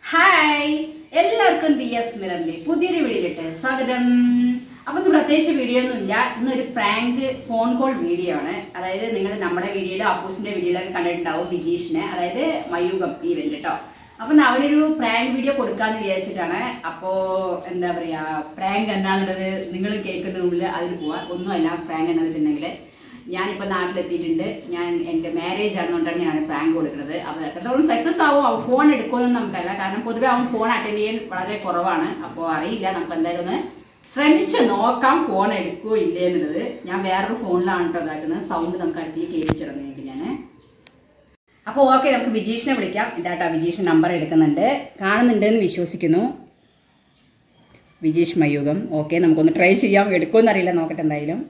Hi എല്ലാവർക്കും D S മിററിന്റെ പുതിയൊരു വീഡിയോയിലിട്ട് സ്വാഗതം അപ്പൊ ഇന്ന് പ്രത്യേകിച്ച് വീഡിയോ ഒന്നുമില്ല ഇന്നൊരു പ്രാങ്ക് ഫോൺ കോൾ വീഡിയോ ആണ് അതായത് നിങ്ങൾ നമ്മുടെ വീഡിയോയിലോ അപ്പൂസിന്റെ വീഡിയോയിലൊക്കെ കണ്ടിട്ടുണ്ടാവും ബിജീഷിനെ അതായത് മയൂകം ഈവന്റ് കേട്ടോ അപ്പൊ ഇന്ന് അവനൊരു പ്രാങ്ക് വീഡിയോ കൊടുക്കാന്ന് വിചാരിച്ചിട്ടാണ് അപ്പോ എന്താ പറയാ പ്രാങ്ക് എന്താന്നുള്ളത് നിങ്ങൾ കേൾക്കുന്നതിനുള്ളിൽ അതിൽ പോവാ ഒന്നുമല്ല പ്രാങ്ക് എന്താണെന്ന് വെച്ചിട്ടുണ്ടെങ്കിൽ ഞാനിപ്പോൾ നാട്ടിലെത്തിയിട്ടുണ്ട് ഞാൻ എൻ്റെ മാരേജ് ആണെന്നുകൊണ്ടാണ് ഞാൻ പ്രാങ്ക് കൊടുക്കുന്നത് അപ്പോൾ എത്രത്തോളം സക്സസ് ആവും അവൻ ഫോൺ എടുക്കുമെന്ന് നമുക്കറിയില്ല കാരണം പൊതുവെ അവൻ ഫോൺ അറ്റൻഡ് ചെയ്യാൻ വളരെ കുറവാണ് അപ്പോൾ അറിയില്ല നമുക്ക് എന്തായാലും ഒന്ന് ശ്രമിച്ച് നോക്കാം ഫോൺ എടുക്കുമോ ഇല്ലേ എന്നുള്ളത് ഞാൻ വേറൊരു ഫോണിലാണ് കേട്ടോ ഇതാക്കുന്നത് സൗണ്ട് നമുക്ക് അടുത്തേക്ക് കേൾപ്പിച്ചിടുന്നു നിങ്ങൾക്ക് ഞാൻ അപ്പോൾ ഓക്കെ നമുക്ക് ബിജീഷിനെ വിളിക്കാം ഇതാട്ടോ ബിജീഷ് നമ്പർ എടുക്കുന്നുണ്ട് കാണുന്നുണ്ട് എന്ന് വിശ്വസിക്കുന്നു ബിജീഷ് മയൂകം ഓക്കെ നമുക്കൊന്ന് ട്രൈ ചെയ്യാം എടുക്കുമെന്ന് അറിയില്ല നോക്കട്ടെ എന്തായാലും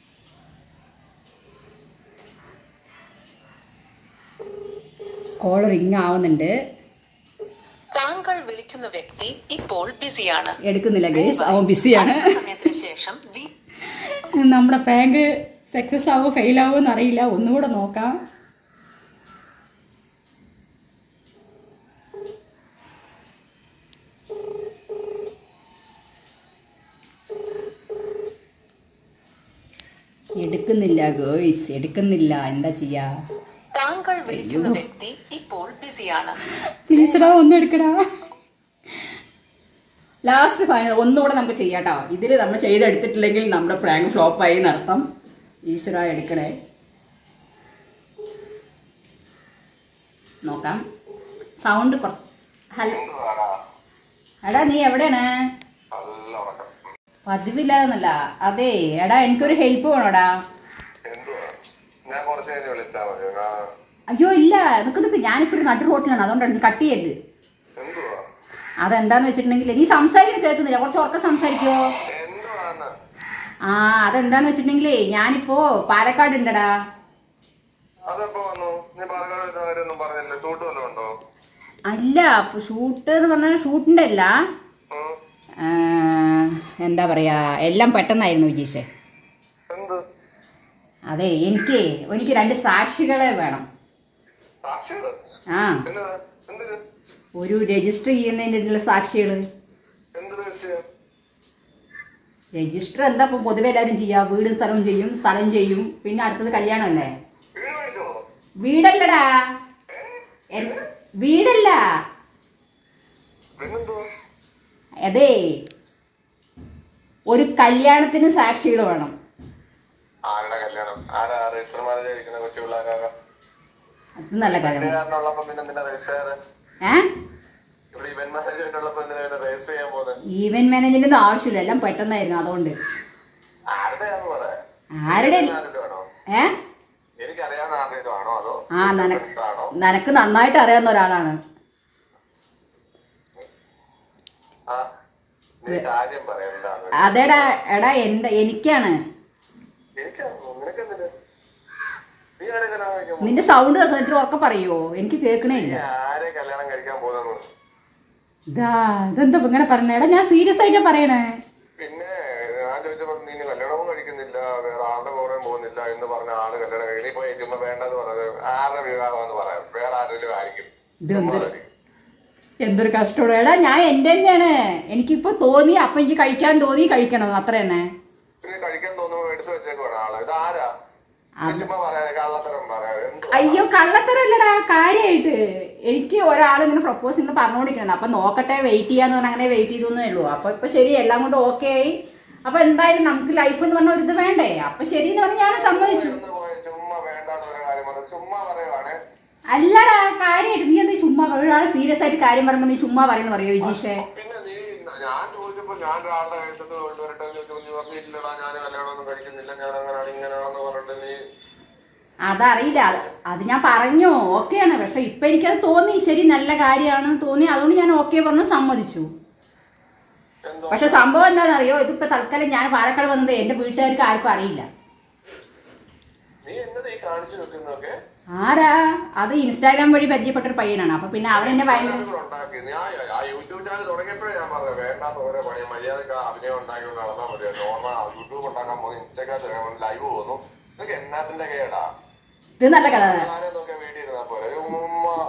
കോൾ റിങ് ആവുന്നുണ്ട് താങ്കൾ വിളിക്കുന്ന വ്യക്തി ഇപ്പോൾ ബിസിയാണ് എടുക്കുന്നില്ല ഗേസ് അവൻ ബിസിയാണ് സമയത്തിന് ശേഷം വീ- നമ്മുടെ പ്രാങ്ക് സക്സസ് ആവോ ഫെയിൽ ആവോ എന്ന് അറിയില്ല ഒന്നുകൂടെ നോക്കാം എടുക്കുന്നില്ല ഗേയ്സ് എടുക്കുന്നില്ല എന്താ ചെയ്യാ താങ്കൾ വിളിക്കുന്ന അയ്യോ. വ്യക്തി ഇപ്പോൾ ബിസിയാണ് പ്ലീസടാ ഒന്ന് എടുക്കടാ ലാസ്റ്റ് ഫൈനൽ ഒന്നുകൂടെ നമുക്ക് ചെയ്യാട്ടോ ഇതിൽ നമ്മൾ ചെയ്തെടുത്തിട്ടില്ലെങ്കിൽ നമ്മുടെ പ്രാങ്ക് ഫ്ലോപ്പായി നടത്താം ഈശ്വര എടുക്കണേ നോക്കാം സൗണ്ട് കുറ ഹലോ എടാ നീ എവിടെയാണ് പതിവില്ലാതെന്നല്ല അതെ എടാ എനിക്കൊരു ഹെൽപ്പ് വേണോടാ എന്തുവാ ഞാൻ കുറച്ച് കഴിഞ്ഞ് വിളിച്ചാ മതി ഞാൻ- അയ്യോ ഇല്ല നിനക്ക് നിനക്ക് ഞാനിപ്പോ ഒരു നടു റോട്ടിലാണ് അതുകൊണ്ടാണ് കട്ട് ചെയ്യരുത് എന്തുവാ അതെന്താന്ന് വെച്ചിട്ടുണ്ടെങ്കിൽ നീ സംസാരിക്കുന്നത് കേൾക്കുന്നില്ല കുറച്ച് ഉറക്കം സംസാരിക്കോ എന്തുവാന്ന് ആ അതെന്താന്ന് വെച്ചിട്ടുണ്ടെങ്കിലേ ഞാനിപ്പോ പാലക്കാട് ഉണ്ടടാ അതെപ്പോ വന്നു നീ പാലക്കാട് വരുന്ന കാര്യമൊന്നും പറഞ്ഞില്ല ഷൂട്ട് വല്ലതും ഉണ്ടോ അല്ല ഷൂട്ട് എന്ന് പറഞ്ഞാൽ ഷൂട്ടിന്റെ അല്ല ഉം. ആ, എന്താ പറയാ എല്ലാം പെട്ടെന്നായിരുന്നു വിജീഷേ എന്ത് അതെ എനിക്ക് എനിക്ക് രണ്ട് സാക്ഷികളെ വേണം സാക്ഷികള് ആ എന്താ എന്തിന് ഒരു രജിസ്റ്റർ ചെയ്യുന്നതിൻ്റെ സാക്ഷികൾ എന്ത് വിഷയം രജിസ്റ്റർ എന്താ ഇപ്പൊ പൊതുവെ എല്ലാവരും ചെയ്യാ വീടും സ്ഥലവും ചെയ്യും സ്ഥലം ചെയ്യും പിന്നെ അടുത്തത് കല്യാണമല്ലേ വീട് മേടിച്ചോ വീടല്ലടാ എൻ- വീടല്ല പിന്നെന്തുവാ അതെ ഒരു കല്യാണത്തിന് സാക്ഷികൾ വേണം ആരുടെ കല്യാണം ആരാ രജിസ്റ്റർ മാരേജ് കഴിക്കുന്ന കൊച്ചു പിള്ളേരാ അത് നല്ല കാര്യം കാരണമുള്ളപ്പോ പിന്നെ എന്തിനാ രജിസ്റ്റർ ഏ ഇവിടെ ഇവന്റ് മാനേജ്മെന്റ് ഉള്ളപ്പോ എന്തിനാ പിന്നെ രജിസ്റ്റർ ചെയ്യാൻ പോകുന്നത് ഈവന്റ് മാനേജ്മെന്റ് ആവശ്യമില്ല എല്ലാം പെട്ടെന്നായിരുന്നു അതുകൊണ്ട് ആരുടെയാന്ന് പറയാ ആരുടെ ആരുടെ ആണോ ഏ എനിക്കറിയാവുന്ന ആരുടെയും ആണോ അതോ ആ നനക്ക് friends ആണോ നിനക്ക് നന്നായിട്ട് അറിയാവുന്ന ഒരാളാണ് ആ നീ കാര്യം പറയാം എന്താണ് അതേടാ എടാ എന്താ എനിക്കാണ് എനിക്കാണോ നിനക്കെന്തിന് നീ ആരെ കല്യാണം കഴിക്കാൻ പോകുന്നു നിന്റെ സൗണ്ട് കേൾക്കുന്നിട്ട് ഉറക്കെ പറയോ എനിക്ക് കേൾക്കണേ നീ ഇല്ല ആരെ കല്യാണം കഴിക്കാൻ പോകുന്നു ഇതാ ഇതെന്താ ഇപ്പൊ ഇങ്ങനെ പറഞ്ഞ എടാ ഞാൻ സീരിയസ് ആയിട്ടാ പറയണേ പിന്നെ ഞാൻ ചോദിച്ചപ്പോൾ നീ ഇനി കല്യാണവും കഴിക്കുന്നില്ല വേറെ ആളുടെ കൂടെ പോകുന്നില്ല എന്ന് പറഞ്ഞ ആള് കല്യാണം കഴിക്കും നീ പോയി ചുമ്മാ വേണ്ടെന്ന് പറഞ്ഞത് ആരുടെ വിവാഹം എന്ന് പറയാം വേറെ ആരെങ്കിലും ആയിരിക്കും ഇത് ചുമ്മാ എന്ത് മതി. എന്തൊരു കഷ്ടമാണ് എടാ ഞാൻ എന്റെ തന്നെയാണ് എനിക്കിപ്പോ തോന്നി അപ്പൊ എനിക്ക് കഴിക്കാൻ തോന്നി കഴിക്കണം അത്ര തന്നെ പിന്നെ കഴിക്കാൻ തോന്നുമ്പോ എടുത്തു വെച്ചേക്കുവാണ് ആള് ഇത് ആരാ നീ ചുമ്മാ പറയാതെ കള്ളത്തരം പറയാ എന്ത് അയ്യോ കള്ളത്തരല്ലടാ കാര്യമായിട്ട് എനിക്ക് ഒരാൾ ഇങ്ങനെ പ്രപ്പോസ് ഇങ്ങനെ പറഞ്ഞുകൊണ്ടിരിക്കണം അപ്പൊ നോക്കട്ടെ വെയിറ്റ് ചെയ്യാന്ന് പറഞ്ഞാൽ അങ്ങനെ വെയിറ്റ് ചെയ്തേ ഉള്ളൂ അപ്പൊ ഇപ്പൊ ശരി എല്ലാം കൊണ്ട് ഓക്കെ ആയി അപ്പൊ എന്തായാലും നമുക്ക് ലൈഫ് എന്ന് പറഞ്ഞ ഒരു ഇത് വേണ്ടേ അപ്പൊ ശരി എന്ന് പറഞ്ഞ് ഞാൻ സമ്മതിച്ചു ഇരുന്ന് പോയി ചുമ്മാ വേണ്ടാത്ത ഒരു കാര്യം പറഞ്ഞു ചുമ്മാ പറയുവാണ് അല്ലടാ കാര്യമായിട്ട് നീ എന്താ ചുമ്മാ ഒരാൾ സീരിയസ് ആയിട്ട് കാര്യം പറയുമ്പോ നീ ചുമ്മാ പറയുന്നു പറയോ വിജീഷേ പിന്നെ നീ ഞാൻ ചോദിച്ചപ്പോ ഞാൻ ഒരാളുടെ വയസ്സത്ത് കൊണ്ടുവരട്ടെ എന്ന് ചോദിച്ചപ്പോ നീ പറഞ്ഞു ഇല്ലടാ ഞാൻ കല്യാണമൊന്നും കഴിക്കുന്നില്ല ഞാൻ അങ്ങനെയാണ് ഇങ്ങനെയാണെന്ന് പറഞ്ഞിട്ട് നീ അതറിയില്ല അത് ഞാൻ പറഞ്ഞു ഓക്കെയാണ് പക്ഷെ ഇപ്പൊ എനിക്കത് തോന്നി ശരി നല്ല കാര്യമാണെന്ന് തോന്നി അതുകൊണ്ട് ഞാൻ ഓക്കെ പറഞ്ഞു സമ്മതിച്ചു എന്തോ പക്ഷെ സംഭവം എന്താണെന്നറിയോ ഇതിപ്പോ തൽക്കാലം ഞാൻ പാലക്കാട് വന്നത് എന്റെ വീട്ടുകാർക്ക് ആർക്കും അറിയില്ല നീ എന്നത് ഈ കാണിച്ചു വെക്കുന്നതൊക്കെ ആരാ അത് ഇൻസ്റ്റാഗ്രാം വഴി പരിചയപ്പെട്ട ഒരു പയ്യനാണ് അപ്പൊ പിന്നെ അവരെന്നെ ഭയങ്കര ഉണ്ടാക്കി ഞാൻ ആ യൂട്യൂബ് ചാനൽ തുടങ്ങിയപ്പോഴേ ഞാൻ പറഞ്ഞത് വേണ്ടാത്ത ഓരോ പണി മര്യാദക്ക് അഭിനയം ഉണ്ടാക്കിക്കൊണ്ട് നടന്നാൽ മതി നോർമൽ യൂട്യൂബ് ഉണ്ടാക്കാൻ പോകുന്നു ഇൻസ്റ്റാഗ്രാം ലൈവ് പോകുന്നു ഇതൊക്കെ എന്നാത്തിന്റെ കേടാ ഇത് നല്ല കഥ ആരെ നോക്കിയാ വീട്ടിൽ ഇരുന്നാ പോരെ ഉമ്മ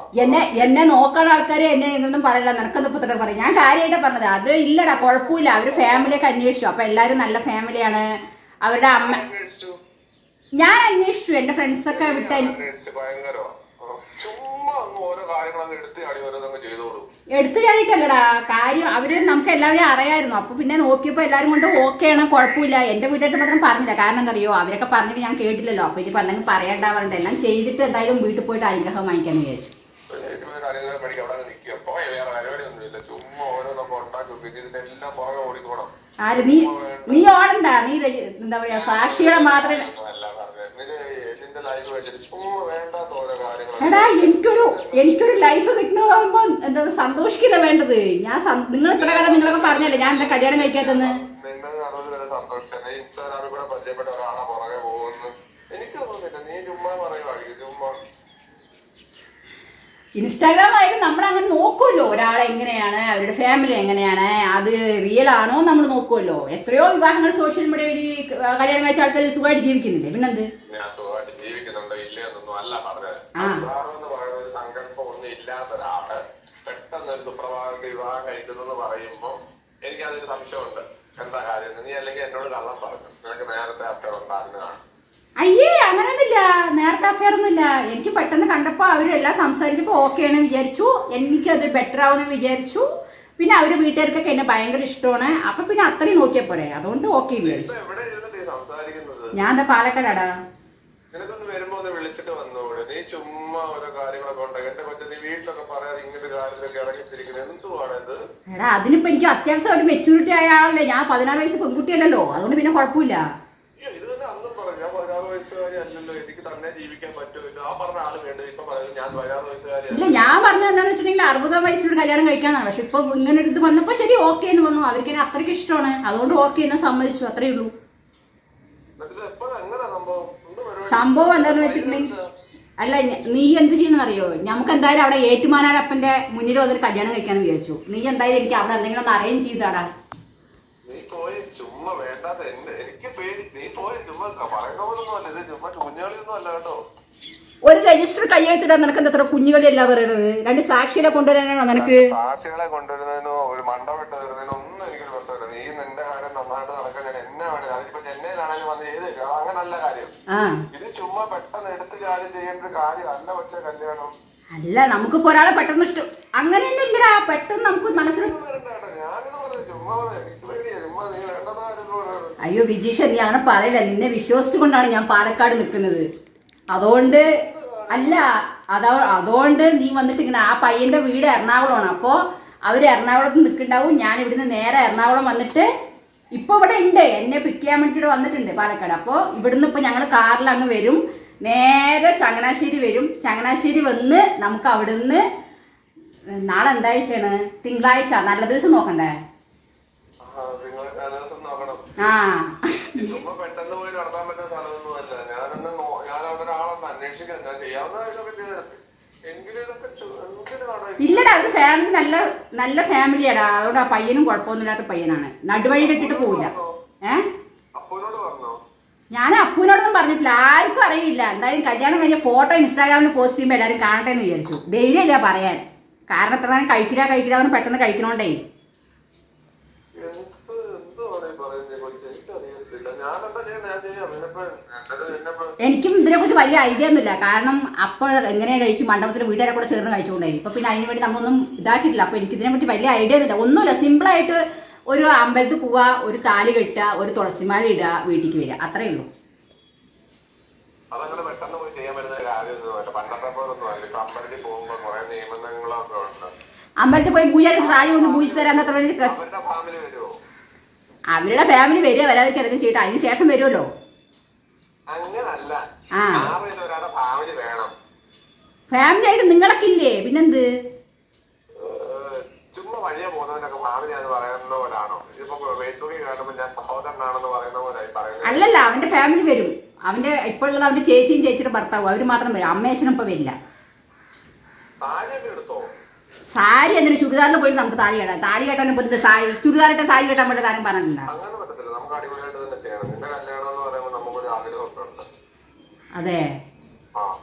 എന്നെ എന്നെ നോക്കുന്ന ആൾക്കാര് എന്നെ ഇതൊന്നും പറയില്ല നിനക്കൊന്നും പുത്ര പറയും ഞാൻ കാര്യമായിട്ട് പറഞ്ഞത് അത് ഇല്ലടാ കുഴപ്പമില്ല അവര് ഫാമിലിയൊക്കെ അന്വേഷിച്ചു അപ്പൊ എല്ലാരും നല്ല ഫാമിലിയാണ് അവരുടെ അമ്മ അന്വേഷിച്ചു ഞാൻ അന്വേഷിച്ചു എന്റെ ഫ്രണ്ട്സൊക്കെ വിട്ട് അന്വേഷിച്ചു ഭയങ്കരമാ ആ, ചുമ്മാ അങ്ങ് ഓരോ കാര്യങ്ങളങ്ങ് എടുത്ത് ചാടി ഓരോന്നങ്ങ് ചെയ്തോളൂ എടുത്തു ചാടിയിട്ടല്ലടാ കാര്യം അവര് നമുക്ക് എല്ലാവരും അറിയായിരുന്നു അപ്പൊ പിന്നെ നോക്കിയപ്പോ എല്ലാരും കൊണ്ട് ഓക്കെയാണ് കുഴപ്പമില്ല എന്റെ വീട്ടിൽ മാത്രം പറഞ്ഞില്ല കാരണം എന്താ അറിയോ അവരൊക്കെ പറഞ്ഞിട്ട് ഞാൻ കേട്ടില്ലല്ലോ അപ്പൊ ഇനി പറഞ്ഞെങ്കിൽ പറയണ്ട പറഞ്ഞിട്ട് എല്ലാം ചെയ്തിട്ട് എന്തായാലും വീട്ടിൽ പോയിട്ട് അനുഗ്രഹം വാങ്ങിക്കാന്ന് വിചാരിച്ചു എനിക്ക് ഒരു അനുഗ്രഹം മേടിക്കും അവിടെ അങ്ങ് നിൽക്കുക പോയ വേറെ പരിപാടിയൊന്നുമില്ല ചുമ്മാ ഓരോന്നൊക്കെ ഉണ്ടാക്കും പിന്നെ ഇതിന്റെ എല്ലാം പുറകെ ഓടിക്കോണം ആര് നീ നീ ഓടണ്ട നീ രജി- എന്താ പറയാ സാക്ഷികളെ മാത്രമേ അല്ല പറഞ്ഞത് നിന്റെ നിന്റെ ലൈഫ് വെച്ചിട്ട് ചുമ്മാ വേണ്ടാത്ത ഓരോ കാര്യങ്ങൾ എടാ എനിക്കൊരു എനിക്കൊരു ലൈഫ് കിട്ടണമെമ്പോ എന്താ പറയുക, സന്തോഷിക്കില്ല വേണ്ടത് ഞാൻ സം- നിങ്ങൾ ഇത്ര കാലം നിങ്ങളൊക്കെ പറഞ്ഞല്ലേ ഞാൻ എന്താ കല്യാണം കഴിക്കാത്തെന്ന് നിന്നെ നടന്നത് വരെ സന്തോഷം ഇൻസ്റ്റാഗ്രാമിൽ കൂടെ പരിചയപ്പെട്ട ഒരാളെ പുറകെ പോകുന്നു എനിക്ക് തോന്നുന്നില്ല നീ ചുമ്മാ പറയുവാണെങ്കിൽ ചുമ്മാ ഇൻസ്റ്റാഗ്രാം ആയാലും നമ്മൾ അങ്ങനെ നോക്കുമല്ലോ ഒരാളെ എങ്ങനെയാണ് അവരുടെ ഫാമിലി എങ്ങനെയാണ് അത് റിയൽ ആണോ നമ്മൾ നോക്കുമല്ലോ എത്രയോ വിവാഹങ്ങൾ സോഷ്യൽ മീഡിയ വഴി കല്യാണം കഴിച്ച ആൾക്കാർ സുഖമായിട്ട് ജീവിക്കുന്നില്ലേ പിന്നെന്ത് ഞാൻ സുഖമായിട്ട് ജീവിക്കുന്നുണ്ടോ ഇല്ലയെന്നൊന്നും അല്ല പറഞ്ഞത് ആ. വിവാഹം എന്ന് പറയുന്ന ഒരു സങ്കല്പം ഒന്നും ഇല്ലാത്ത ഒരാള് പെട്ടെന്ന് ഒരു സുപ്രഭാതത്തിൽ വിവാഹം കഴിക്കുന്നു എന്ന് പറയുമ്പോ എനിക്ക് അതൊരു സംശയമുണ്ട് എന്താ കാര്യം എന്ന്. നീ അല്ലെങ്കിൽ എന്നോട് കള്ളം പറഞ്ഞു നിനക്ക് നേരത്തെ അഫയർ ഉണ്ടായിരുന്നതാണ് അയ്യേ അങ്ങനെയൊന്നുമില്ല നേരത്തെ അഫയർ ഒന്നുമില്ല എനിക്ക് പെട്ടെന്ന് കണ്ടപ്പോ അവരെല്ലാം സംസാരിച്ചപ്പോ ഓക്കെ ആണ് വിചാരിച്ചു എനിക്കത് ബെറ്റർ ആവുമെന്ന് വിചാരിച്ചു പിന്നെ അവര് വീട്ടുകാർക്കൊക്കെ എന്നെ ഭയങ്കര ഇഷ്ടമാണ് അപ്പൊ പിന്നെ അത്രയും നോക്കിയാ പോരെ അതുകൊണ്ട് ഓക്കെ വിചാരിച്ചു ഇപ്പൊ എവിടെ ഇരുന്നിട്ട് ഈ സംസാരിക്കുന്നത് ഞാൻ എന്താ പാലക്കാടാടാ നിനക്കൊന്ന് വരുമ്പോ ഒന്ന് വിളിച്ചിട്ട് വന്നൂടെ നീ ചുമ്മാ ഓരോ കാര്യങ്ങളൊക്കെ ഉണ്ട് എന്റെ കൊച്ചു നീ വീട്ടിലൊക്കെ പറയാതെ ഇങ്ങനെ ഒരു കാര്യത്തിലൊക്കെ ഇറങ്ങിത്തിരിക്കുന്നത് എന്തുവാണ് ഇത് എടാ അതിനിപ്പോ എനിക്ക് അത്യാവശ്യം ഒരു മെച്ചൂരിറ്റി ആയ ആളല്ലേ ഞാൻ പതിനാറ് വയസ്സ് പെൺകുട്ടിയല്ലല്ലോ അതുകൊണ്ട് പിന്നെ കുഴപ്പമില്ല അയ്യോ, ഇത് തന്നെ അന്നും പറഞ്ഞു ഞാൻ പതിനാറ് വയസ്സുകാരി അല്ലല്ലോ എനിക്ക് തന്നെ ജീവിക്കാൻ പറ്റുമല്ലോ ആ പറഞ്ഞ ആള് വേണ്ടത് ഇപ്പൊ പറയുന്നത് ഞാൻ പതിനാറ് വയസ്സുകാരി ഇല്ല ഞാൻ പറഞ്ഞത് എന്താണെന്ന് വെച്ചിട്ടുണ്ടെങ്കിൽ അറുപതാം വയസ്സിലൊരു കല്യാണം കഴിക്കാന്നാണ് പക്ഷെ ഇപ്പൊ ഇങ്ങനെ ഒരു ഇത് വന്നപ്പോ ശരി ഓക്കെ എന്ന് വന്നു അവർക്ക് എന്നെ അത്രയ്ക്ക് ഇഷ്ടമാണ് അതുകൊണ്ട് ഓക്കെ എന്ന് സമ്മതിച്ചു അത്രേ ഉള്ളൂ എന്നിട്ട് എപ്പോഴും എങ്ങനെ സംഭവം എന്ത് പരിപാടി? സംഭവം എന്താന്ന് വെച്ചിട്ടുണ്ടെങ്കിൽ അല്ല ഞ- നീ എന്ത് ചെയ്യണമെന്ന് അറിയോ നമുക്ക് എന്തായാലും അവിടെ ഏറ്റുമാനാരപ്പന്റെ മുന്നിൽ വന്നൊരു കല്യാണം കഴിക്കാന്ന് വിചാരിച്ചു നീ എന്തായാലും എനിക്ക് അവിടെ എന്തെങ്കിലും ഒന്ന് അറേഞ്ച് ചെയ്താടാ നീ പോയി ചുമ്മാ വേണ്ടാത്ത എന്റെ എനിക്ക് പേടി നീ പോയി ചുമ്മാ പറയുന്ന പോലൊന്നും അല്ല ഇത് ചുമ്മാ കുഞ്ഞാളിയൊന്നും അല്ല കേട്ടോ ഒരു രജിസ്റ്റർ കയ്യെഴുത്തിടാൻ നിനക്ക് എന്താ അത്ര കുഞ്ഞുകളിയല്ല പറയണത് രണ്ട് സാക്ഷികളെ കൊണ്ടുവരാനാണോ നിനക്ക് സാക്ഷികളെ കൊണ്ടുവരുന്നതിനോ ഒരു മണ്ട വിട്ട് തരുന്നതിനോ ഒന്നും എനിക്കൊരു പ്രശ്നമില്ല നീ നിന്റെ കാര്യം നന്നായിട്ട് നടക്കാൻ ഞാൻ എന്നെ വേണം അതിപ്പോ ചെന്നൈയിലാണെങ്കിലും വന്ന് ചെയ്ത് തരും. അങ്ങനെ നല്ല കാര്യം ആ ഇത് ചുമ്മാ പെട്ടെന്ന് എടുത്ത് കാര്യം ചെയ്യേണ്ട ഒരു കാര്യമല്ല പക്ഷെ കല്യാണം അല്ല നമുക്കിപ്പോ ഒരാളെ പെട്ടെന്ന് ഇഷ്ടം അങ്ങനെയൊന്നും ഇല്ലടാ പെട്ടെന്ന് നമുക്ക് മനസ്സിൽ ഇതൊന്നും വരണ്ട കേട്ടോ. ഞാനിത് പറഞ്ഞു ചുമ്മാ പറയാം എനിക്ക് പേടിയാ ചുമ്മാ നീ വേണ്ടത് കാര്യമൊന്നും പറയരുത്. അയ്യോ വിജീഷ നീ അങ്ങനെ പറയില്ല നിന്നെ വിശ്വസിച്ചുകൊണ്ടാണ് ഞാൻ പാലക്കാട് നിൽക്കുന്നത് അതുകൊണ്ട് അല്ല അതോ അതുകൊണ്ട് നീ വന്നിട്ട് ഇങ്ങനെ ആ പയ്യന്റെ വീട് എറണാകുളമാണ് അപ്പോ അവര് എറണാകുളത്ത് നിൽക്കുന്നുണ്ടാവും ഞാൻ ഇവിടുന്ന് നേരെ എറണാകുളം വന്നിട്ട് ഇപ്പൊ ഇവിടെ ഉണ്ട് എന്നെ പിക്ക് ചെയ്യാൻ വേണ്ടിയിട്ട് വന്നിട്ടുണ്ട് പാലക്കാട് അപ്പോ ഇവിടുന്ന് ഇപ്പൊ ഞങ്ങൾ കാറിൽ അങ്ങ് വരും നേരെ ചങ്ങനാശ്ശേരി വരും ചങ്ങനാശ്ശേരി വന്ന് നമുക്ക് അവിടുന്ന് നാളെ എന്താഴ്ചയാണ് തിങ്കളാഴ്ച നല്ല ദിവസം നോക്കണ്ടേ ആ, നിങ്ങളെ കാലദിവസം നോക്കണം ആ ചുമ്മാ പെട്ടെന്ന് പോയി നടത്താൻ പറ്റുന്ന സ്ഥലമൊന്നും അല്ല ഞാനൊന്ന് നോ- ഞാൻ അവിടെ ആളൊന്ന് അന്വേഷിക്കാം ഞാൻ ചെയ്യാവുന്ന കാര്യമൊക്കെ ചെയ്തിട്ട് എങ്കിലും ഇതൊക്കെ ചു- എന്തിനാണ് ഇല്ലടാ ഒരു ഫാമിലി നല്ല നല്ല ഫാമിലിയാടാ അതുകൊണ്ട് ആ പയ്യനും കുഴപ്പമൊന്നുമില്ലാത്ത പയ്യനാണ് നടുവഴിയിലിട്ടിട്ട് പോവില്ല ഏ അപ്പനോട് പറഞ്ഞോ ഞാൻ അപ്പുവിനോടൊന്നും പറഞ്ഞിട്ടില്ല ആർക്കും അറിയില്ല എന്തായാലും കല്യാണം കഴിഞ്ഞ ഫോട്ടോ ഇൻസ്റ്റാഗ്രാമിൽ പോസ്റ്റ് ചെയ്യുമ്പോൾ എല്ലാവരും കാണട്ടെ എന്ന് വിചാരിച്ചു ധൈര്യമില്ല പറയാൻ കാരണം എത്ര നേരം കഴിക്കില്ല കഴിക്കില്ല എന്ന് പെട്ടെന്ന് കഴിക്കണോണ്ടേ എന്ത് എന്തുവാണ് ഈ പറയുന്നത് കൊച്ചു എനിക്കറിയത്തില്ല ഞാൻ എന്താ ചെയ്യണേ ഞാൻ ചെയ്യാം എന്നിപ്പോ എന്നിട്ട് എന്നിപ്പോ എനിക്കും ഇതിനെക്കുറിച്ച് വലിയ ഐഡിയ ഒന്നുമില്ല കാരണം അപ്പോൾ എങ്ങനെ കഴിച്ചു മണ്ഡപത്തിൽ വീട്ടുകാരെ കൂടെ ചേർന്ന് കഴിച്ചുകൊണ്ടേ ഇപ്പൊ പിന്നെ അതിന് വേണ്ടി നമ്മളൊന്നും ഇതാക്കിയിട്ടില്ല അപ്പൊ എനിക്ക് ഇതിനെ പറ്റി വലിയ ഐഡിയ ഒന്നുമില്ല ഒന്നുമില്ല സിമ്പിളായിട്ട് ഒരു അമ്പലത്തിൽ പോവുക ഒരു താലി കെട്ടുക ഒരു തുളസിമാല ഇടുക വീട്ടിലേക്ക് വരിക അത്രേ ഉള്ളൂ അതങ്ങനെ പെട്ടെന്ന് പോയി ചെയ്യാൻ പറ്റുന്ന ഒരു കാര്യമൊന്നും അല്ല പണ്ടത്തെ പോലൊന്നും അല്ല ഇപ്പൊ അമ്പലത്തിൽ പോകുമ്പോ കുറെ നിയമങ്ങളൊക്കെ ഉണ്ട് അമ്പലത്തിൽ പോയി പൂജാരി സാരി കൊണ്ട് പൂജിച്ച് തരാൻ അത്ര വലിയ ക- അവരുടെ ഫാമിലി വരുമോ അവരുടെ ഫാമിലി വരിക വരാതൊക്കെ എന്തെങ്കിലും ചെയ്യട്ടെ അതിന് ശേഷം വരുമല്ലോ അങ്ങനല്ല ആ. ആറിൽ ഒരാളുടെ ഫാമിലി വേണം ഫാമിലി ആയിട്ട് നിങ്ങളൊക്കെ ഇല്ലേ പിന്നെന്ത് ഏഹ് ചുമ്മാ വഴിയെ പോകുന്നവനൊക്കെ ഫാമിലിയാന്ന് പറയുന്ന പോലാണോ ഇതിപ്പോ ഫേസ്ബുക്കിൽ കാണുമ്പോ ഞാൻ സഹോദരനാണെന്ന് പറയുന്ന പോലെ പറയുന്നത് അല്ലല്ല അവന്റെ ഫാമിലി വരും അവന്റെ ഇപ്പോൾ ഉള്ളത് അവന്റെ ചേച്ചിയും ചേച്ചിയുടെ ഭർത്താവും അവർ മാത്രം വരും അമ്മയച്ഛനും ഇപ്പൊ വരില്ല സാരിയൊക്കെ എടുത്തോ സാരി എന്തിനു ചുരിദാറിന് പോയി നമുക്ക് താലി കെട്ടാം താലി കെട്ടാൻ ഇപ്പൊ ഇതിന്റെ സാരി ചുരിദാറിട്ട സാരി കെട്ടാൻ പറ്റുന്ന താരം പറഞ്ഞിട്ടുണ്ടോ അങ്ങനെ പറ്റത്തില്ല നമുക്ക് അടിപൊളിയായിട്ട് തന്നെ ചെയ്യണം നിന്റെ കല്യാണം എന്ന് പറയുമ്പോൾ നമുക്കൊരു ആഗ്രഹമൊക്കെ ഉണ്ട് അതെ ആ അതിന്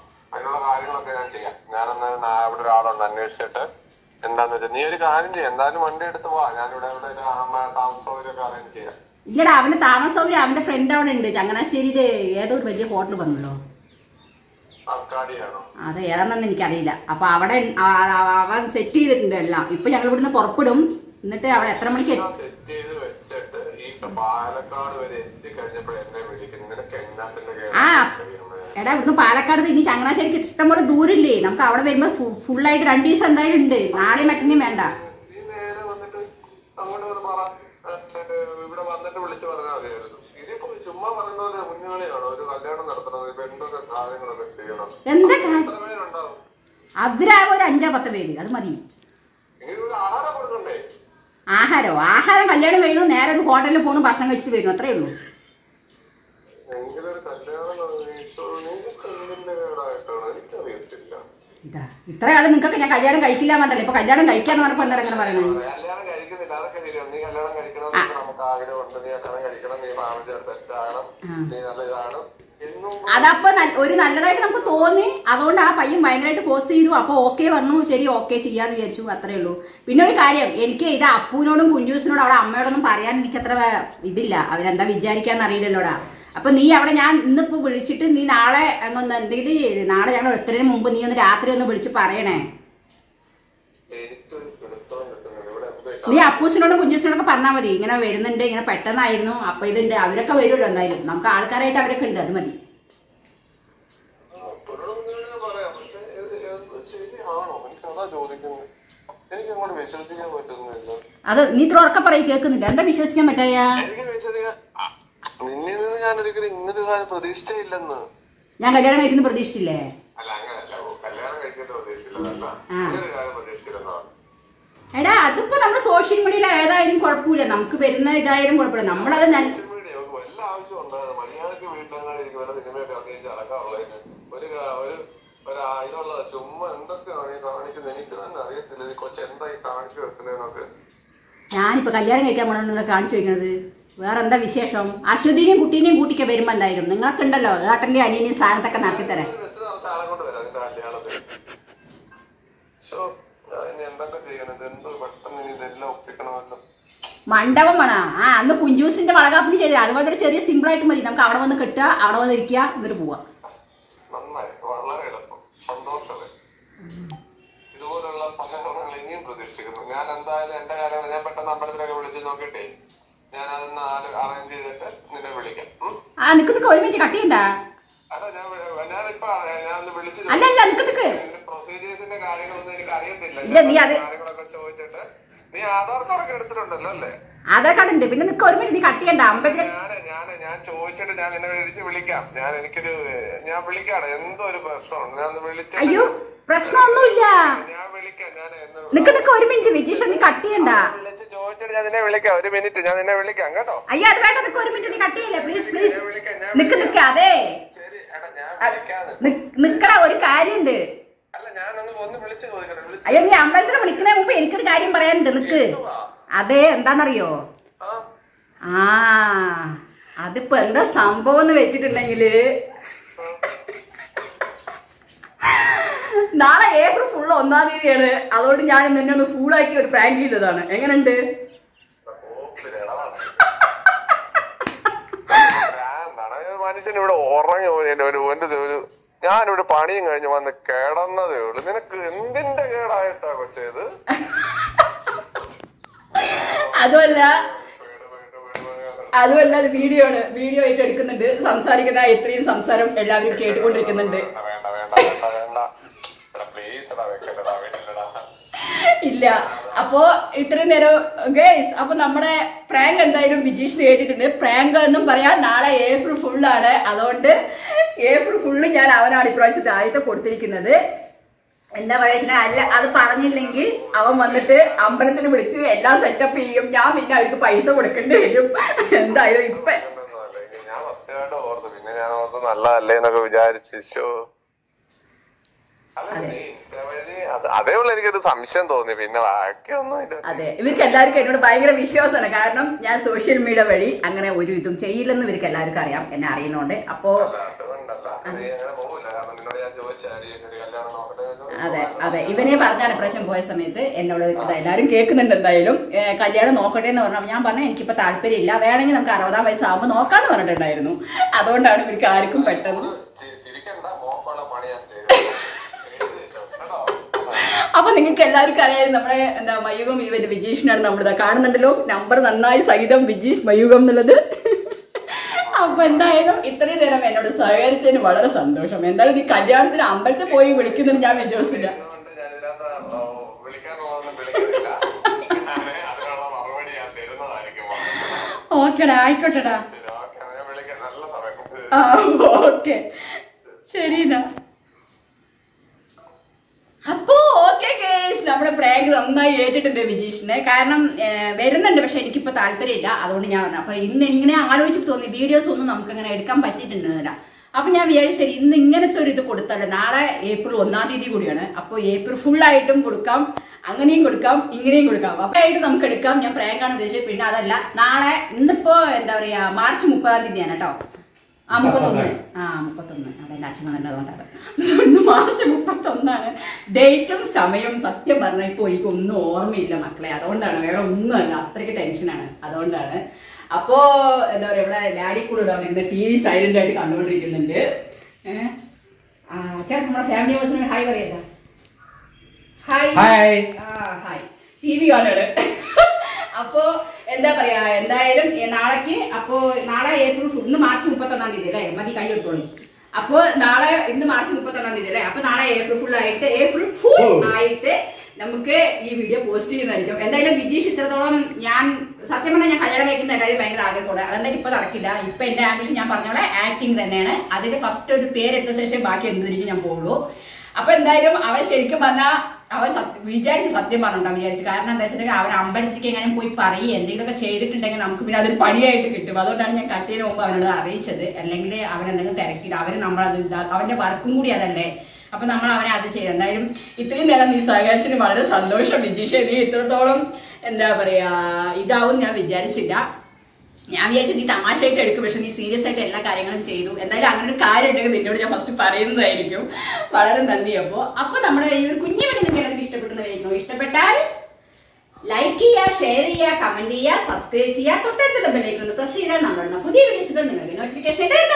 അതിനുള്ള കാര്യങ്ങളൊക്കെ ഞാൻ ചെയ്യാം ഞാനൊന്ന് നാ- ഇവിടെ ഒരാളുണ്ട് അന്വേഷിച്ചിട്ട് എന്താന്ന് വെച്ചാൽ നീ ഒരു കാര്യം ചെയ്യാം എന്തായാലും വണ്ടി എടുത്ത് പോവാ ഞാനിവിടെ ഇവിടെ ഒരു ആമ- താമസ സൗകര്യമൊക്കെ അറേഞ്ച് ചെയ്യാം ഇല്ലടാ അവന്റെ താമസ സൗകര്യം അവന്റെ ഫ്രണ്ട് അവിടെ ഉണ്ട് ചങ്ങനാശ്ശേരിയില് ഏതോ ഒരു വലിയ ഹോട്ടൽ പറഞ്ഞല്ലോ ആൾക്കാടിയാണോ അത് ഏതാണെന്ന് എനിക്കറിയില്ല അപ്പൊ അവിടെ ആ- ആ- അവൻ സെറ്റ് ചെയ്തിട്ടുണ്ട് എല്ലാം ഇപ്പൊ ഞങ്ങൾ ഇവിടുന്ന് പുറപ്പെടും എന്നിട്ട് അവിടെ എത്ര മണിക്ക് എത്തും? സെറ്റ് ചെയ്ത് വെച്ചിട്ട് ഈ പാലക്കാട് വരെ എത്തി കഴിഞ്ഞപ്പോൾ എന്നെ വിളിക്കുന്നു നിനക്ക് എന്നാത്തിന്റെ ആ കേടാ എടാ ഇവിടുന്ന് പാലക്കാട് ഇനി ചങ്ങനാശ്ശേരിക്ക് ഇഷ്ടംപോലെ ദൂരമില്ലേ നമുക്ക് അവിടെ വരുമ്പോ ഫുള്ളായിട്ട് രണ്ട് ദിവസം എന്തായാലും ഉണ്ട് നാളെ മറ്റന്നെയും വേണ്ട നീ നേരെ വന്നിട്ട് അങ്ങോട്ട് വന്ന് പറ ഏ, ഇവിടെ വന്നിട്ട് വിളിച്ചു പറഞ്ഞാൽ മതിയായിരുന്നു ഇതിപ്പോ ചുമ്മാ പറയുന്ന പോലെ കുഞ്ഞുങ്ങളെയാണോ ഒരു കല്യാണം നടത്തണം ഇപ്പൊ എന്തൊക്കെ കാര്യങ്ങളൊക്കെ ചെയ്യണം എന്താ കാര്യം എത്ര പേരുണ്ടാവും അവരാകെ ഒരു അഞ്ചോ പത്ത് പേര് അത് മതി ഇങ്ങനെ ഒരു ആഹാരം കൊടുക്കണ്ടേ ആഹാരോ ആഹാരം കല്യാണം കഴിഞ്ഞു നേരെ ഒരു ഹോട്ടലിൽ പോകണം ഭക്ഷണം കഴിച്ചിട്ട് വരും അത്രേ ഉള്ളൂ എങ്കിലും ഒരു കല്യാണം നടന്നേശോ, നിനക്ക് എന്തിന്റെ കേടായിട്ടാണ് എനിക്കറിയത്തില്ല ഇതാ ഇത്ര കാലം നിങ്ങൾക്കൊക്കെ ഞാൻ കല്യാണം കഴിക്കില്ല പറഞ്ഞല്ലേ ഇപ്പൊ കല്യാണം കഴിക്കാന്ന് പറഞ്ഞപ്പോ എന്താ അങ്ങനെ പറയണത് കല്യാണം കഴിക്കുന്നില്ല അതൊക്കെ ശരിയാണ് നീ കല്യാണം കഴിക്കണം നമുക്ക് ആഗ്രഹമുണ്ട് നീ കല്യാണം കഴിക്കണം നീ ഫാമിലി സെറ്റ് ആകണം നീ നല്ല ഇതാണ് എന്നും അതപ്പോ ന- ഒരു നല്ലതായിട്ട് നമുക്ക് തോന്നി അതുകൊണ്ട് ആ പയ്യൻ ഭയങ്കരമായിട്ട് പോസ്റ്റ് ചെയ്തു അപ്പൊ ഓക്കെ പറഞ്ഞു ശരി ഓക്കെ ചെയ്യാന്ന് വിചാരിച്ചു അത്രേ ഉള്ളൂ പിന്നെ ഒരു കാര്യം എനിക്ക് ഇത് അപ്പൂനോടും കുഞ്ചൂസിനോടും അവിടെ അമ്മയോടൊന്നും പറയാൻ എനിക്ക് അത്ര ഇതില്ല അവരെന്താ വിചാരിക്കാന്ന് അറിയില്ലല്ലോടാ അപ്പൊ നീ അവിടെ ഞാൻ ഇന്നിപ്പോ വിളിച്ചിട്ട് നീ നാളെ അങ്ങൊന്ന് എന്തെങ്കിലും ചെയ്യ്. നാളെ ഞങ്ങൾ എത്രയും മുമ്പ് നീ ഒന്ന് രാത്രി ഒന്ന് വിളിച്ച് പറയണേ എനിക്കൊരു പിടുത്തവും കിട്ടുന്നില്ല ഇവിടെ എന്തോ നീ അപ്പൂസിനോടും കുഞ്ചൂസിനോടൊക്കെ പറഞ്ഞാൽ മതി ഇങ്ങനെ വരുന്നുണ്ട് ഇങ്ങനെ പെട്ടെന്നായിരുന്നു അപ്പൊ ഇതുണ്ട് അവരൊക്കെ വരുമല്ലോ എന്തായാലും നമുക്ക് ആൾക്കാരായിട്ട് അവരൊക്കെ ഉണ്ട് അത് മതി പുറമെ പറയാം പക്ഷെ ഇത് ഇത് ശരിയാണോ എനിക്കതാ ചോദിക്കുന്നത് എനിക്ക് അങ്ങോട്ട് വിശ്വസിക്കാൻ പറ്റുന്നില്ല അത് നീ ഇത്ര ഉറക്കെ പറയും കേൾക്കുന്നില്ല എന്താ വിശ്വസിക്കാൻ പറ്റായ എനിക്ക് വിശ്വസിക്കാൻ നിന്നിൽ നിന്ന് ഞാൻ ഒരിക്കലും ഇങ്ങനൊരു കാര്യം പ്രതീക്ഷിച്ചില്ലെന്ന് ഞാൻ കല്യാണം കഴിക്കുന്നു പ്രതീക്ഷിച്ചില്ലേ അല്ല അങ്ങനല്ല ഓ, കല്യാണം കഴിക്കുന്ന പ്രതീക്ഷിച്ചില്ലതല്ല ആ. ഇങ്ങനൊരു കാര്യം പ്രതീക്ഷിച്ചില്ലെന്നാണ് എടാ അതിപ്പോ നമ്മുടെ സോഷ്യൽ മീഡിയയിൽ ഏതായാലും കുഴപ്പമില്ല നമുക്ക് വരുന്ന ഇതായാലും കുഴപ്പമില്ല നമ്മളത് നല്ല സോഷ്യൽ മീഡിയ നമുക്ക് വല്ല ആവശ്യം ഉണ്ടാകും മര്യാദക്ക് വീട്ടിലങ്ങാടിരിക്കും വല്ല സിനിമയൊക്കെ അഭിനയിച്ച് അടക്കമുള്ളതിന് ഒരു കാ- ഒരു ഒരു ആ- ഇതുള്ള ചുമ്മാ എന്തൊക്കെയാണ് ഈ കാണിക്കുന്നത് എനിക്ക് തന്നെ അറിയത്തില്ല ഈ കൊച്ചു എന്താ ഈ കാണിച്ചു വെക്കുന്നതിനൊക്കെ ഞാനിപ്പോ കല്യാണം കഴിക്കാൻ പോണെന്നുള്ള കാണിച്ചു വെക്കണത് വേറെ എന്താ വിശേഷം അശ്വതിനെയും കുട്ടീനെയും കൂട്ടിക്കെ വരുമ്പോ എന്തായാലും നിങ്ങളൊക്കെ ഉണ്ടല്ലോ ഏട്ടന്റെ അനിയനെയും സ്ഥാനത്തൊക്കെ നടത്തിത്തരാം ഒരു ബസ് നടത്ത ആളെ കൊണ്ട് വരാം അതിന്റെ കല്യാണത്തിന് ശോ, ഞാൻ ഇനി എന്തൊക്കെ ചെയ്യണത് എന്തോ പെട്ടെന്ന് ഇനി ഇതെല്ലാം ഒപ്പിക്കണമല്ലോ മണ്ഡപം വേണം ആ അന്ന് കുഞ്ചൂസിന്റെ വളകാപ്പിന് ചെയ്തില്ല അതുപോലെ തന്നെ ചെറിയ സിമ്പിൾ ആയിട്ട് മതി നമുക്ക് അവിടെ വന്ന് കെട്ടുക അവിടെ വന്ന് ഇരിക്കുക എന്നിട്ട് പോവാ നന്നായി വളരെ എളുപ്പം സന്തോഷമേ ഇതുപോലുള്ള സഹകരണങ്ങൾ ഇനിയും പ്രതീക്ഷിക്കുന്നു ഞാൻ എന്തായാലും എന്റെ കാര്യങ്ങൾ ഞാൻ പെട്ടെന്ന് അമ്പലത്തിലൊക്കെ വിളിച്ച് നോക്കിയിട്ടേ ഞാൻ അതൊന്ന് അറേഞ്ച് ചെയ്തിട്ട് നിന്നെ വിളിക്കാം ഉം? ആ നിക്ക് നിക്ക് ഒരു മിനിറ്റ് കട്ട് ചെയ്യണ്ട അല്ല ഞാൻ വി- ഞാനിപ്പോ ഞാൻ ഒന്ന് വിളിച്ചു അല്ല അല്ല നിക്ക് നിക്ക് പ്രൊസീജിയേഴ്സിന്റെ കാര്യങ്ങളൊന്നും എനിക്ക് അറിയത്തില്ല ഇല്ല, നീ അത് കാര്യങ്ങളൊക്കെ ചോദിച്ചിട്ട് നീ ആധാർ കാർഡൊക്കെ എടുത്തിട്ടുണ്ടല്ലോ അല്ലേ ആധാർ കാർഡ് ഉണ്ട് പിന്നെ നിക്ക് ഒരു മിനിറ്റ് നീ കട്ട് ചെയ്യണ്ട അമ്പലത്തിൽ ഞാന് ഞാന് ഞാൻ ചോദിച്ചിട്ട് ഞാൻ നിന്നെ വിളിച്ച് വിളിക്കാം ഞാൻ എനിക്കൊരു ഞാൻ വിളിക്കാണ് എന്തോ ഒരു പ്രശ്നമുണ്ട് ഞാൻ ഒന്ന് വിളിച്ചിട്ട് അയ്യോ പ്രശ്നമൊന്നുമില്ല ഞാൻ വിളിക്കാം ഞാൻ എന്ന് നിക്ക് നിക്ക് ഒരു മിനിറ്റ് വിജീഷ് നീ കട്ട് ചെയ്യണ്ട വിളിച്ച് ചോദിച്ചിട്ട് ഞാൻ നിന്നെ വിളിക്കാം ഒരു മിനിറ്റ് ഞാൻ നിന്നെ വിളിക്കാം കേട്ടോ അയ്യോ അത് വേണ്ട നിക്ക് ഒരു മിനിറ്റ് നീ കട്ട് ചെയ്യില്ല പ്ലീസ് പ്ലീസ് ഞാൻ വിളിക്കാം ഞാൻ നിക്ക് നിക്ക് അതെ ശരി എടാ ഞാൻ വിളിക്കാന്ന് നി- നിക്കടാ ഒരു കാര്യമുണ്ട് അല്ല ഞാനൊന്ന് ഒന്ന് വിളിച്ച് ചോദിക്കട്ടെ വിളിച്ച് അയ്യോ നീ അമ്പലത്തിൽ വിളിക്കണേ മുമ്പ് എനിക്കൊരു കാര്യം പറയാനുണ്ട് നിക്ക് അതെ എന്താന്നറിയോ ആ ആ അതിപ്പോ എന്താ സംഭവം എന്ന് വെച്ചിട്ടുണ്ടെങ്കില് നാളെ ഏപ്രിൽ ഫുള്ള് ഒന്നാം തീയതിയാണ് അതുകൊണ്ട് ഞാൻ നിന്നെ ഒന്ന് ഫൂളാക്കി ഒരു പ്രാങ്ക് ചെയ്തതാണ് എങ്ങനെയുണ്ട് മനുഷ്യൻ ഇവിടെ ഉറങ്ങി പോയിട്ട് ഒരു ഒരു ഒരു ഞാനിവിടെ പണിയും കഴിഞ്ഞ് വന്ന് കിടന്നതേ ഉള്ളു നിനക്ക് എന്തിന്റെ കേടായിട്ടാ കൊച്ചേത് അതുമല്ല അതുമല്ല അത് വീഡിയോ ആണ് വീഡിയോ ആയിട്ട് എടുക്കുന്നുണ്ട് സംസാരിക്കുന്ന ഇത്രയും സംസാരം എല്ലാവരും കേട്ടുകൊണ്ടിരിക്കുന്നുണ്ട് വേണ്ട വേണ്ട വേണ്ട വേണ്ട പ്ലീസ് എടാ വെക്കല്ലടാ വെക്കല്ലടാ ഇല്ല അപ്പോ ഇത്രയും നേരം ഗേസ് അപ്പൊ നമ്മുടെ പ്രാങ്ക് എന്തായാലും ബിജീഷ് കേട്ടിട്ടുണ്ട് പ്രാങ്ക് എന്നും പറയാം നാളെ ഏപ്രിൽ ഫുള്ളാണ് അതുകൊണ്ട് ഏപ്രിൽ ഫുള്ള് ഞാൻ അവനാണ് ഇപ്രാവശ്യത്തെ ആദ്യത്തെ കൊടുത്തിരിക്കുന്നത് എന്താ പറയാ അല്ല അത് പറഞ്ഞില്ലെങ്കിൽ അവൻ വന്നിട്ട് അമ്പലത്തിൽ വിളിച്ച് എല്ലാം സെറ്റപ്പ് ചെയ്യും ഞാൻ പിന്നെ അവർക്ക് പൈസ കൊടുക്കേണ്ടി വരും എന്തായാലും ഇപ്പൊ ഒന്നുമല്ല. ഇനി ഞാൻ സത്യമായിട്ട് ഓർത്തു പിന്നെ ഞാൻ ഓർത്ത് നല്ലതല്ലേ എന്നൊക്കെ വിചാരിച്ചു ശോ. അല്ല നീ ഇൻസ്റ്റാ വഴി അത് അതേ ഉള്ളു എനിക്കൊരു സംശയം തോന്നി പിന്നെ ബാക്കിയൊന്നും ഇല്ല അതെ ഇവർക്ക് എല്ലാവർക്കും എന്നോട് ഭയങ്കര വിശ്വാസമാണ് കാരണം ഞാൻ സോഷ്യൽ മീഡിയ വഴി അങ്ങനെ ഒരു ഇതും ചെയ്യില്ലെന്ന് ഇവർക്ക് എല്ലാവർക്കും അറിയാം എന്നെ അറിയുന്നോണ്ട് അപ്പോ അല്ല, അതുകൊണ്ടല്ല നീ അങ്ങനെ പോകില്ല കാരണം നിന്നോട് ഞാൻ ചോദിച്ചു വലിച്ചാടി ഒരു കല്യാണം നോക്കട്ടെ എന്ന് അതെ അതെ ഇവനെ പറഞ്ഞാണ് പ്രശ്നം പോയ സമയത്ത് എന്നോട് ഇത് എല്ലാവരും കേൾക്കുന്നുണ്ട് എന്തായാലും ഏ, കല്യാണം നോക്കട്ടെ എന്ന് പറഞ്ഞു ഞാൻ പറഞ്ഞു എനിക്കിപ്പോ താല്പര്യമില്ല വേണമെങ്കിൽ നമുക്ക് അറുപതാം വയസ്സാകുമ്പോൾ നോക്കാന്ന് പറഞ്ഞിട്ടുണ്ടായിരുന്നു അതുകൊണ്ടാണ് ഇവർക്ക് ആർക്കും പെട്ടെന്ന് ചി- ചിരിക്കണ്ട മോക്കുള്ള പണി ഞാൻ തരും എഴുതിട്ടോ, കേട്ടോ അപ്പൊ നിങ്ങൾക്ക് എല്ലാവർക്കും അറിയാം നമ്മുടെ എന്താ മയൂകം ഇവന്റെ വിജീഷിനാണ് നമ്മളിതാ കാണുന്നുണ്ടല്ലോ നമ്പർ നന്നായി സഹിതം വിജീഷ് മയൂകം എന്നുള്ളത് അപ്പൊ എന്തായാലും ഇത്രയും നേരം എന്നോട് സഹകരിച്ചതിന് വളരെ സന്തോഷം എന്തായാലും നീ കല്യാണത്തിന് അമ്പലത്തിൽ പോയി വിളിക്കുന്നത് ഞാൻ വിശ്വസിച്ചില്ല അതുകൊണ്ട് ഞാൻ ഇതിനകത്ത് ഓ, വിളിക്കാനുള്ളതൊന്നും വിളിക്കുന്നില്ല ഞാന് അതിനുള്ള മറുപടി ഞാൻ തരുന്നതായിരിക്കും ഓക്കെടാ ആയിക്കോട്ടെടാ ശരി ഓക്കെ ഞാൻ വിളിക്കാം നല്ല സമയം ആ ഓക്കെ ശരിടാ അപ്പോ ഓക്കെ കേസ് നമ്മുടെ പ്രാങ്ക് നന്നായി ഏറ്റിട്ടുണ്ട് വിജീഷിനെ കാരണം ഏർ, വരുന്നുണ്ട് പക്ഷെ എനിക്കിപ്പോ താല്പര്യമില്ല അതുകൊണ്ട് ഞാൻ പറഞ്ഞു അപ്പൊ ഇന്ന് ഇങ്ങനെ ആലോചിച്ച് തോന്നി വീഡിയോസ് ഒന്നും നമുക്ക് അങ്ങനെ എടുക്കാൻ പറ്റിയിട്ടുണ്ടായിരുന്നില്ല അപ്പൊ ഞാൻ വിചാരിച്ചു ശരി ഇന്ന് ഇങ്ങനത്തെ ഒരു ഇത് കൊടുത്തല്ലേ നാളെ ഏപ്രിൽ ഒന്നാം തീയതി കൂടിയാണ് അപ്പൊ ഏപ്രിൽ ഫുൾ ആയിട്ടും കൊടുക്കാം അങ്ങനെയും കൊടുക്കാം ഇങ്ങനെയും കൊടുക്കാം അപ്പൊ ആയിട്ട് നമുക്ക് എടുക്കാം ഞാൻ പ്രാങ്കാണ് ഉദ്ദേശിച്ചത് പിന്നെ അതല്ല നാളെ ഇന്നിപ്പോ എന്താ പറയാ മാർച്ച് മുപ്പതാം തീയതിയാണ് കേട്ടോ ആ മുപ്പത്തൊന്ന് ആ മുപ്പത്തൊന്ന് അവിടെ എൻ്റെ അച്ഛൻ വന്നിട്ട് അതുകൊണ്ടാണ് ഇന്ന് മാർച്ച് മുപ്പത്തൊന്നാണ് ഡേറ്റും സമയവും സത്യം പറഞ്ഞാൽ ഇപ്പോൾ എനിക്ക് ഒന്നും ഓർമ്മയില്ല മക്കളെ അതുകൊണ്ടാണ് വേറെ ഒന്നുമല്ല അത്രയ്ക്ക് ടെൻഷനാണ് അതുകൊണ്ടാണ് അപ്പോ എന്താ പറയാ ഇവിടെ ഡാഡി കൂടെ ഇതാ ഇരുന്ന് ടി വി സൈലന്റ് ആയിട്ട് കണ്ടുകൊണ്ടിരിക്കുന്നുണ്ട് ഏഹ് ആ ചേട്ടൻ നമ്മുടെ ഫാമിലി മെമ്പേഴ്സിന് ഹായ് പറയാ സാർ ഹായ് ഹായ്. ആ ഹായ് ടി വി കാണാണ് അപ്പോ എന്താ പറയാ എന്തായാലും ഏ, നാളേക്ക് അപ്പോ നാളെ ഏപ്രിൽ ഫുൾ ഇന്ന് മാർച്ച് മുപ്പത്തൊന്നാം തീയതി അല്ലേ മതി കൈ എടുത്തോളൂ അപ്പോ നാളെ ഇന്ന് മാർച്ച് മുപ്പത്തൊന്നാം തീയതി അല്ലേ അപ്പൊ നാളെ ഏപ്രിൽ ഫുൾ ആയിട്ട് ഏപ്രിൽ ഫുൾ ഓ. ആയിട്ട് നമുക്ക് ഈ വീഡിയോ പോസ്റ്റ് ചെയ്യുന്നതായിരിക്കും എന്തായാലും വിജീഷ് ഇത്രത്തോളം ഞാൻ സത്യം പറഞ്ഞാൽ ഞാൻ കല്യാണം കഴിക്കുന്ന എല്ലാവരും ഭയങ്കര ആഗ്രഹത്തോടെ അതെന്തായാലും ഇപ്പൊ നടക്കില്ല ഇപ്പൊ എന്റെ ആംബിഷൻ ഞാൻ പറഞ്ഞോളെ ആക്ടിങ് തന്നെയാണ് അതിൽ ഫസ്റ്റ് ഒരു പേരെടുത്ത ശേഷം ബാക്കി എന്തിരിക്കും ഞാൻ പോകുള്ളൂ അപ്പൊ എന്തായാലും അവൻ ശരിക്കും പറഞ്ഞാൽ അവൻ സത്യം വിചാരിച്ചു സത്യം പറഞ്ഞിട്ടുണ്ടാവും വിചാരിച്ചു കാരണം എന്താ വെച്ചിട്ടുണ്ടെങ്കിൽ അവൻ അമ്പലത്തിലേക്ക് എങ്ങനെ പോയി പറയുക എന്തെങ്കിലുമൊക്കെ ചെയ്തിട്ടുണ്ടെങ്കിൽ നമുക്ക് പിന്നെ അതൊരു പണിയായിട്ട് കിട്ടും അതുകൊണ്ടാണ് ഞാൻ കട്ടിയതിന് മുമ്പ് അവനോട് അറിയിച്ചത് അല്ലെങ്കിൽ അവൻ എന്തെങ്കിലും തിരക്കിയിട്ട് അവന് നമ്മളത് ഇതാ അവന്റെ വർക്കും കൂടി അതല്ലേ അപ്പൊ നമ്മൾ അവനെ അത് ചെയ്യും എന്തായാലും ഇത്രയും നേരം നീ സഹകരിച്ചതിന് വളരെ സന്തോഷം വിജീഷ നീ ഇത്രത്തോളം എന്താ പറയാ ഇതാവും ഞാൻ വിചാരിച്ചില്ല ഞാൻ വിചാരിച്ചു നീ തമാശയായിട്ട് എടുക്കും പക്ഷെ നീ സീരിയസ് ആയിട്ട് എല്ലാ കാര്യങ്ങളും ചെയ്തു എന്തായാലും അങ്ങനെ ഒരു കാര്യം ഉണ്ടെങ്കിൽ നിന്നോട് ഞാൻ ഫസ്റ്റ് പറയുന്നതായിരിക്കും വളരെ നന്ദി അപ്പോ അപ്പൊ നമ്മുടെ ഈ ഒരു കുഞ്ഞു വേണ്ടി നിങ്ങൾക്ക് എല്ലാവർക്കും ഇഷ്ടപ്പെടുന്നതായിരിക്കും ഇഷ്ടപ്പെട്ടാൽ ലൈക്ക് ചെയ്യുക ഷെയർ ചെയ്യുക കമന്റ് ചെയ്യുക സബ്സ്ക്രൈബ് ചെയ്യുക തൊട്ടടുത്തുള്ള ബെല്ലൈക്കൺ ഒന്ന് പ്രസ് ചെയ്താൽ നമ്മളുടെ പുതിയ വീഡിയോസുകൾ നിങ്ങൾക്ക് നോട്ടിഫിക്കേഷൻ